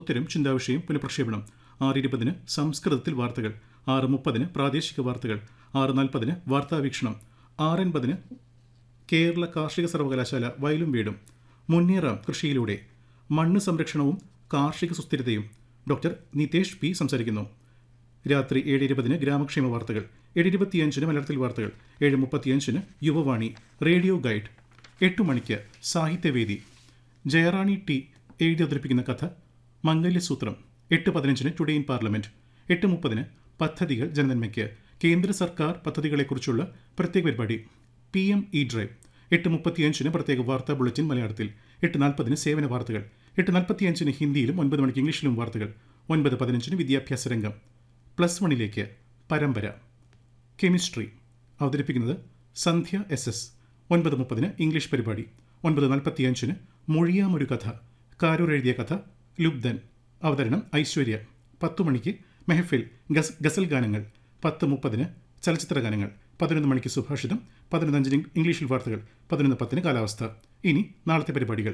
ഉത്തരം ചിന്താവിഷയം പുനഃപ്രക്ഷേപണം ആറ് ഇരുപതിന് സംസ്കൃതത്തിൽ വാർത്തകൾ ആറ് മുപ്പതിന് പ്രാദേശിക വാർത്തകൾ ആറ് നാൽപ്പതിന് വാർത്താവീക്ഷണം ആറ് എൺപതിന് കേരള കാർഷിക സർവകലാശാല വയലും വീടും മുന്നേറാം കൃഷിയിലൂടെ മണ്ണ് സംരക്ഷണവും കാർഷിക സുസ്ഥിരതയും ഡോക്ടർ നിതേഷ് പി സംസാരിക്കുന്നു രാത്രി ഏഴ് ഇരുപതിന് ഗ്രാമക്ഷേമ വാർത്തകൾ ഏഴ് ഇരുപത്തിയഞ്ചിന് മലയാളത്തിൽ വാർത്തകൾ ഏഴ് മുപ്പത്തിയഞ്ചിന് യുവവാണി റേഡിയോ ഗൈഡ് എട്ട് മണിക്ക് സാഹിത്യവേദി ജയറാണി ടി എഴുതി അവതരിപ്പിക്കുന്ന കഥ മംഗല്യസൂത്രം എട്ട് പതിനഞ്ചിന് ടുഡേ ഇൻ പാർലമെന്റ് എട്ട് മുപ്പതിന് പദ്ധതികൾ ജനനന്മയ്ക്ക് കേന്ദ്ര സർക്കാർ പദ്ധതികളെക്കുറിച്ചുള്ള പ്രത്യേക പരിപാടി പി എം ഇ ഡ്രൈവ് എട്ട് മുപ്പത്തിയഞ്ചിന് പ്രത്യേക വാർത്താ ബുള്ളറ്റിൻ മലയാളത്തിൽ എട്ട് നാൽപ്പതിന് സേവന വാർത്തകൾ എട്ട് നാൽപ്പത്തിയഞ്ചിന് ഹിന്ദിയിലും ഒൻപത് മണിക്ക് ഇംഗ്ലീഷിലും വാർത്തകൾ ഒൻപത് പതിനഞ്ചിന് വിദ്യാഭ്യാസ രംഗം പ്ലസ് വണ്ണിലേക്ക് പരമ്പര കെമിസ്ട്രി അവതരിപ്പിക്കുന്നത് സന്ധ്യ എസ് എസ് ഒൻപത് മുപ്പതിന് ഇംഗ്ലീഷ് പരിപാടി ഒൻപത് നാൽപ്പത്തിയഞ്ചിന് മൊഴിയാമൊരു കഥ കാരൂർ എഴുതിയ കഥ ലുബ്ധൻ അവതരണം ഐശ്വര്യ പത്തു മണിക്ക് മെഹഫിൽ ഗസ് ഗസൽ ഗാനങ്ങൾ പത്ത് മുപ്പതിന് ചലച്ചിത്ര ഗാനങ്ങൾ പതിനൊന്ന് മണിക്ക് സുഭാഷിതം പതിനൊന്നഞ്ചിന് ഇംഗ്ലീഷിൽ വാർത്തകൾ പതിനൊന്ന് പത്തിന് കാലാവസ്ഥ ഇനി നാളത്തെ പരിപാടികൾ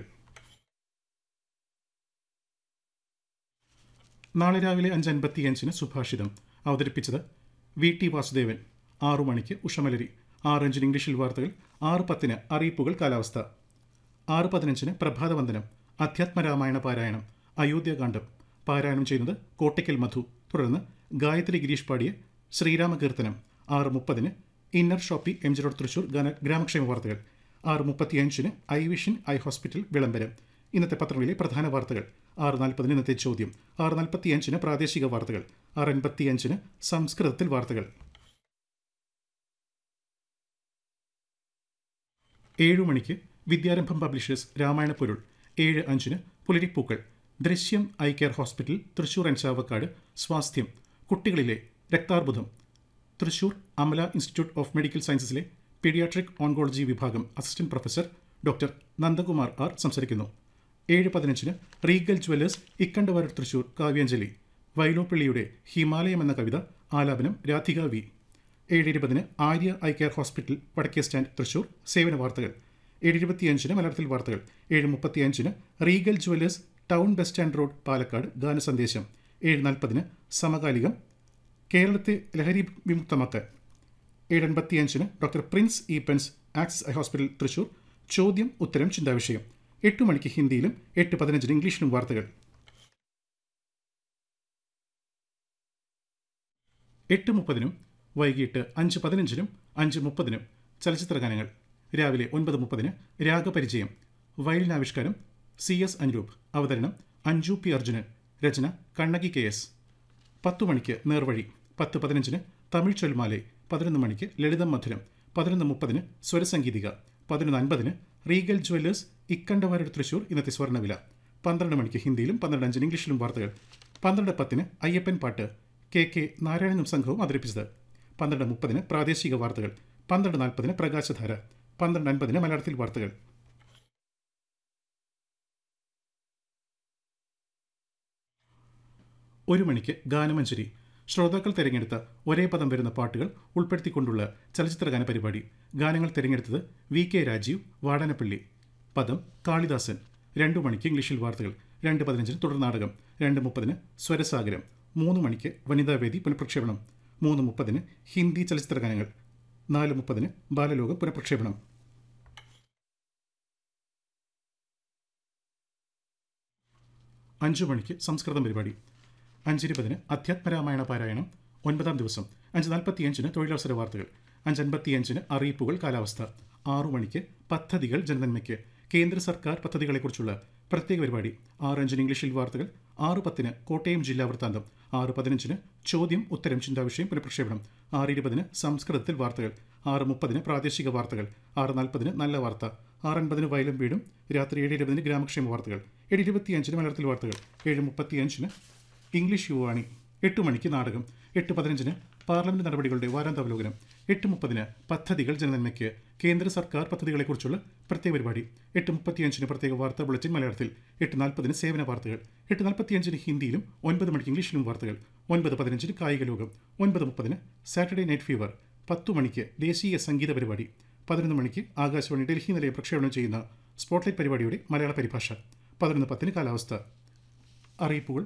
നാളെ രാവിലെ അഞ്ച് അൻപത്തിയഞ്ചിന് സുഭാഷിതം അവതരിപ്പിച്ചത് വി ടി വാസുദേവൻ ആറു മണിക്ക് ഉഷമലരി ആറ് അഞ്ചിന് ഇംഗ്ലീഷിൽ വാർത്തകൾ ആറ് പത്തിന് അറിയിപ്പുകൾ കാലാവസ്ഥ ആറ് പതിനഞ്ചിന് പ്രഭാതവന്ദനം അധ്യാത്മരാമായണ പാരായണം അയോധ്യാകാന്ഡം പാരായണം ചെയ്യുന്നത് കോട്ടയ്ക്കൽ മധു തുടർന്ന് ഗായത്രി ഗിരീഷ് പാടിയ ശ്രീരാമകീർത്തനം ആറ് മുപ്പതിന് Inner Shoppe M G road Thrissur ഗാന ഗ്രാമക്ഷേമ വാർത്തകൾ ആറ് മുപ്പത്തിയഞ്ചിന് ഐ വിഷൻ ഐ ഹോസ്പിറ്റൽ വിളംബരം ഇന്നത്തെ പത്രങ്ങളിലെ പ്രധാന വാർത്തകൾ ആറ് നാൽപ്പതിന് ഇന്നത്തെ ചോദ്യം ആറ് നാൽപ്പത്തിയഞ്ചിന് പ്രാദേശിക വാർത്തകൾ ആറ് എൺപത്തിയഞ്ചിന് സംസ്കൃതത്തിൽ വാർത്തകൾ ഏഴു മണിക്ക് വിദ്യാരംഭം പബ്ലിഷേഴ്സ് രാമായണ പൊരുൾ ഏഴ് അഞ്ചിന് പുലരിപ്പൂക്കൾ Drishyam eye care hospital Thrissur and Chavakkad സ്വാസ്ഥ്യം കുട്ടികളിലെ രക്താർബുദം Thrissur Amala institute of medical സയൻസസിലെ പീഡിയാട്രിക് ഓൺകോളജി വിഭാഗം assistant professor doctor Nandakumar R സംസാരിക്കുന്നു ഏഴ് പതിനഞ്ചിന് റീഗൽ ജ്വല്ലേഴ്സ് ഇക്കണ്ടവാരർ തൃശൂർ കാവ്യാഞ്ജലി വൈലോപ്പിള്ളിയുടെ ഹിമാലയം എന്ന കവിത ആലാപനം രാധിക വി ഏഴ് ഇരുപതിന് ആര്യ ഐ കെയർ ഹോസ്പിറ്റൽ വടക്കേ സ്റ്റാൻഡ് തൃശൂർ സേവന വാർത്തകൾ ഏഴ് ഇരുപത്തിയഞ്ചിന് മലയാളത്തിൽ വാർത്തകൾ ഏഴ് മുപ്പത്തിയഞ്ചിന് Regal Jewellers town bus stand road Palakkad ഗാനസന്ദേശം ഏഴ് നാൽപ്പതിന് സമകാലികം കേരളത്തെ ലഹരി വിമുക്തമാക്കാൻ ഏഴ് എൺപത്തിയഞ്ചിന് doctor Prince E Pence Axis eye hospital Thrissur ചോദ്യം ഉത്തരം ചിന്താവിഷയം എട്ട് മണിക്ക് ഹിന്ദിയിലും എട്ട് പതിനഞ്ചിന് ഇംഗ്ലീഷിലും വാർത്തകൾ എട്ട് മുപ്പതിനും വൈകിട്ട് അഞ്ച് പതിനഞ്ചിനും അഞ്ച് മുപ്പതിനും ചലച്ചിത്ര ഗാനങ്ങൾ രാവിലെ ഒൻപത് മുപ്പതിന് രാഗപരിചയം വയലിനാവിഷ്കാരം സി എസ് അനുരൂപ് അവതരണം അഞ്ജു പി അർജുനൻ രചന കണ്ണകി കെ എസ് പത്തു മണിക്ക് നേർവഴി പത്ത് പതിനഞ്ചിന് തമിഴ് ചൊൽമാലെ പതിനൊന്ന് മണിക്ക് ലളിതം മധുരം പതിനൊന്ന് മുപ്പതിന് സ്വരസംഗീതിക പതിനൊന്ന് അൻപതിന് റീഗൽ ജ്വല്ലേഴ്സ് ഇക്കണ്ടവാരുടെ തൃശൂർ ഇന്നത്തെ സ്വർണ്ണവില പന്ത്രണ്ട് മണിക്ക് ഹിന്ദിയിലും പന്ത്രണ്ട് അഞ്ചിന് ഇംഗ്ലീഷിലും വാർത്തകൾ പന്ത്രണ്ട് പത്തിന് അയ്യപ്പൻ പാട്ട് കെ കെ നാരായണനും സംഘവും അവതരിപ്പിച്ചത് പന്ത്രണ്ട് മുപ്പതിന് പ്രാദേശിക വാർത്തകൾ പന്ത്രണ്ട് നാൽപ്പതിന് പ്രകാശധാര പന്ത്രണ്ട് അൻപതിന് മലയാളത്തിൽ വാർത്തകൾ ഒരു മണിക്ക് ഗാനമഞ്ജരി ശ്രോതാക്കൾ തിരഞ്ഞെടുത്ത ഒരേ പദം വരുന്ന പാട്ടുകൾ ഉൾപ്പെടുത്തിക്കൊണ്ടുള്ള ചലച്ചിത്രഗാന പരിപാടി ഗാനങ്ങൾ തിരഞ്ഞെടുത്തത് വി കെ രാജീവ് വാടനപ്പള്ളി പദം കാളിദാസൻ രണ്ടു മണിക്ക് ഇംഗ്ലീഷിൽ വാർത്തകൾ രണ്ട് പതിനഞ്ചിന് തുടർ നാടകം രണ്ട് മുപ്പതിന് സ്വരസാഗരം മൂന്ന് മണിക്ക് വനിതാവേദി പുനഃപ്രക്ഷേപണം മൂന്ന് മുപ്പതിന് ഹിന്ദി ചലച്ചിത്ര ഗാനങ്ങൾ നാല് മുപ്പതിന് ബാലലോകം പുനഃപ്രക്ഷേപണം അഞ്ചു മണിക്ക് സംസ്കൃതം പരിപാടി അഞ്ചിരുപതിന് അധ്യാത്മരാമായണ പാരായണം ഒൻപതാം ദിവസം അഞ്ച് നാൽപ്പത്തിയഞ്ചിന് തൊഴിലവസര വാർത്തകൾ അഞ്ച് അൻപത്തിയഞ്ചിന് അറിയിപ്പുകൾ കാലാവസ്ഥ ആറു മണിക്ക് പദ്ധതികൾ ജനനന്മയ്ക്ക് കേന്ദ്ര സർക്കാർ പദ്ധതികളെക്കുറിച്ചുള്ള പ്രത്യേക പരിപാടി ആറ് അഞ്ചിന് ഇംഗ്ലീഷിൽ വാർത്തകൾ ആറ് പത്തിന് കോട്ടയം ജില്ലാ വൃത്താന്തം ആറ് പതിനഞ്ചിന് ചോദ്യം ഉത്തരം ചിന്താവിഷയം പുനഃപ്രക്ഷേപണം ആറ് ഇരുപതിന് സംസ്കൃതത്തിൽ വാർത്തകൾ ആറ് മുപ്പതിന് പ്രാദേശിക വാർത്തകൾ ആറ് നാൽപ്പതിന് നല്ല വാർത്ത ആറ് അൻപതിന് വയലും വീടും രാത്രി ഏഴ് ഇരുപതിന് ഗ്രാമക്ഷേമ വാർത്തകൾ ഏഴ് ഇരുപത്തിയഞ്ചിന് മലയാളത്തിൽ വാർത്തകൾ ഏഴ് മുപ്പത്തിയഞ്ചിന് ഇംഗ്ലീഷ് യുവാണി എട്ട് മണിക്ക് നാടകം എട്ട് പതിനഞ്ചിന് പാർലമെന്റ് നടപടികളുടെ വാരാന്താവലോകനം എട്ട് മുപ്പതിന് പദ്ധതികൾ ജനനന്മയ്ക്ക് കേന്ദ്ര സർക്കാർ പദ്ധതികളെക്കുറിച്ചുള്ള പ്രത്യേക പരിപാടി എട്ട് മുപ്പത്തിയഞ്ചിന് പ്രത്യേക വാർത്താ ബുള്ളറ്റിൻ മലയാളത്തിൽ എട്ട് നാൽപ്പതിന് സേവന വാർത്തകൾ എട്ട് നാൽപ്പത്തിയഞ്ചിന് ഹിന്ദിയിലും ഒൻപത് മണിക്ക് ഇംഗ്ലീഷിലും വാർത്തകൾ ഒൻപത് പതിനഞ്ചിന് കായിക ലോകം ഒൻപത് മുപ്പതിന് സാറ്റർഡേ നൈറ്റ് ഫീവർ പത്തു മണിക്ക് ദേശീയ സംഗീത പരിപാടി പതിനൊന്ന് മണിക്ക് ആകാശവാണി ഡൽഹി നിലയം പ്രക്ഷേപണം ചെയ്യുന്ന സ്പോട്ട്ലൈറ്റ് പരിപാടിയുടെ മലയാള പരിഭാഷ പതിനൊന്ന് പത്തിന് കാലാവസ്ഥ അറിയിപ്പുകൾ